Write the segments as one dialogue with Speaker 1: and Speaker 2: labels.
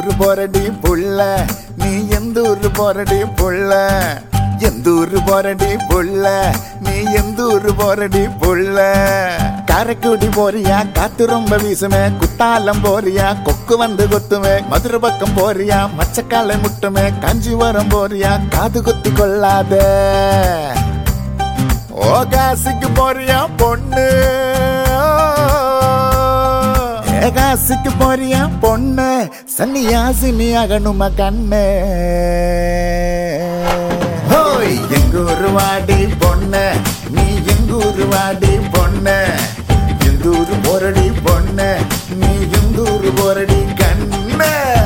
Speaker 1: ஊரு போறடி புள்ள நீ எந்த ஊரு போறடி புள்ள எந்த ஊரு போறடி புள்ள நீ எந்த ஊரு போறடி புள்ள காரைக்குடி போறியா காத்து ரொம்ப வீசுமே குத்தாலம் போறியா கொக்கு வந்து கொத்துமே மதுரை பக்கம் போறியா மச்சக்காலை முட்டுமே காஞ்சிபுரம் போறியா காது குத்தி கொள்ளாத ஓ காசிக்கு போறியா பொண்ணு ஏ காசிக்கு போறியா பொண்ணு சன்னியாசினி ஆகணுமா கண்ணு ஹோய் எங்க ஊரு வாடி பொண்ணு நீ எங்க ஊரு வாடி பொண்ணு எந்த ஊரு போரடி பொண்ணு நீ எந்த ஊரு போரடி கண்ணு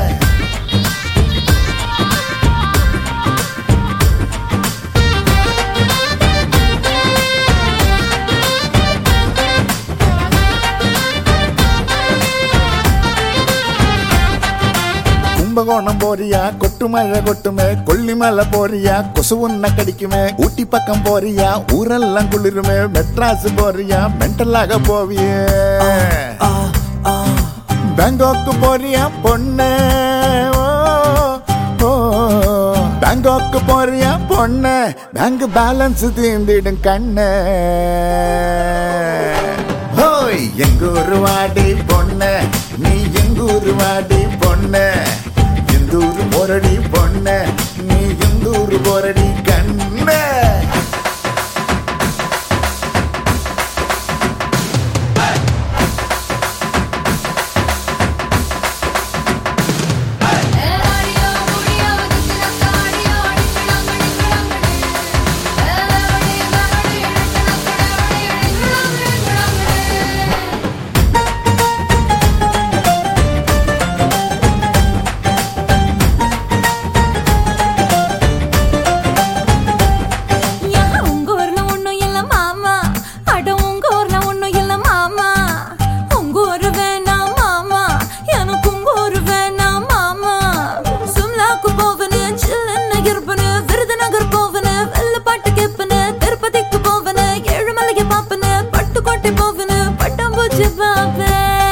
Speaker 1: கும்பகோணம் போறியா கொட்டு மழை கொட்டுமே கொல்லிமலை போறியா கொசு உன்ன கடிக்குமே ஊட்டி பக்கம் போறியா ஊரெல்லாம் குளிருமே மெட்ராஸ் போறியா மென்டலாக போவியே பேங்காக்கு போறியா பொண்ணு ஓ, ஓ. பேங்காக்கு போறியா பொண்ணு பேங்க் பேலன்ஸ் தீர்ந்திடும் கண்ணு ஹோய் எங்க ஊரு வாடி பொண்ணு நீ எங்க ஊரு வாடி பொண்ணு எந்த ஊரு போரடி பொண்ணு நீ எந்த ஊரு போரடி கண்ணு
Speaker 2: ஏலாடியோ முடியோ வச்சுனக்காடியோ அடிக்கடங்கடி கடங்கடி ஏலாடி மகடி அடிக்கடங்கடி அடிக்கடங்கடி
Speaker 3: யா, உங்க ஊர்ல ஒண்ணும் இல்ல மாமா அட உங்க ஊர்ல ஒண்ணும் இல்ல மாமா உங்க ஊரு வேணாம் மாமா எனக்கு உங்க ஊரு வேணாம் மாமா சும்லாக்கு போவனு சில்லுன்னு இருப்பனு விருதுநகர் போவனு வெள்ளப்பாட்டு கேப்பனு திருப்பதிக்கு போவனு ஏழுமலைக்கு பாப்பனு பட்டுக்கோட்டை போவனு பட்டாம்பூச்சி பாப்பேன்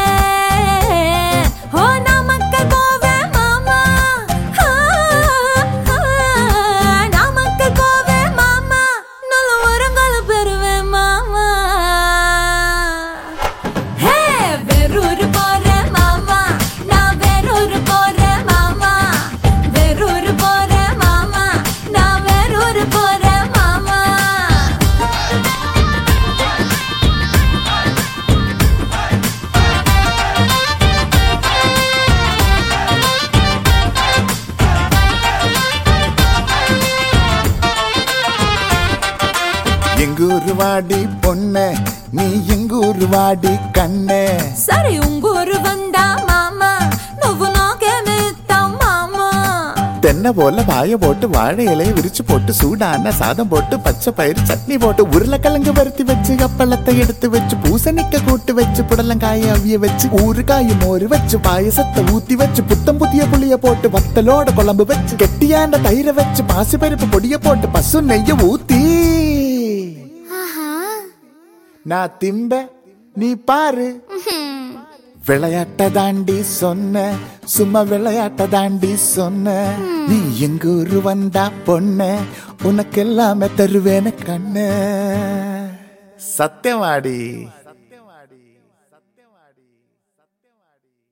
Speaker 3: ஓ நாமக்கல் போவேன் மாமா ஆ, ஆ, நாமக்கல் போவேன் மாமா நல்ல உரங்களை பெறுவேன் மாமா ஹே வேறூர் போறேன் மாமா நான் வேறூர் போறேன் மாமா வேறூர் போறேன் மாமா நான் வேறூர் போறேன் மாமா
Speaker 1: எங்க ஊரு வாடி பொண்ணு நீ எங்க ஊரு வாடி கண்ணு
Speaker 3: సరే ఉంగూరు వందా మామా నువ్వు నాకేమిస్తావు మామా
Speaker 1: தென்னை போல வாய போட்டு வாழை இலைய விரிச்சு போட்டு சூடான சாதம் போட்டு பச்சை பயிறு சட்னி போட்டு உருளைக்கிழங்கு வறுத்தி வச்சு அப்பளத்தை எடுத்து வச்சு பூசணிக்க கூட்டு வச்சு புடலங்காய அவிய வச்சு ஊறுகாய் மோறு வச்சு பாயசத்தை ஊத்தி வச்சு புத்தம் புதிய புளிய போட்டு வத்தலோட குழம்பு வச்சு கெட்டியான தயிரை வச்சு பாசிப்பருப்பு பொடிய போட்டு பசு நெய்ய ஊத்தி நான் திம்ப நீ பாரு விளையாட்ட தாண்டி சொன்ன சும்மா விளையாட்ட தாண்டி சொன்ன நீ எங்க ஊரு வந்தா பொண்ணு உனக்கு எல்லாமே தருவேன கண்ணு சத்தியமாடி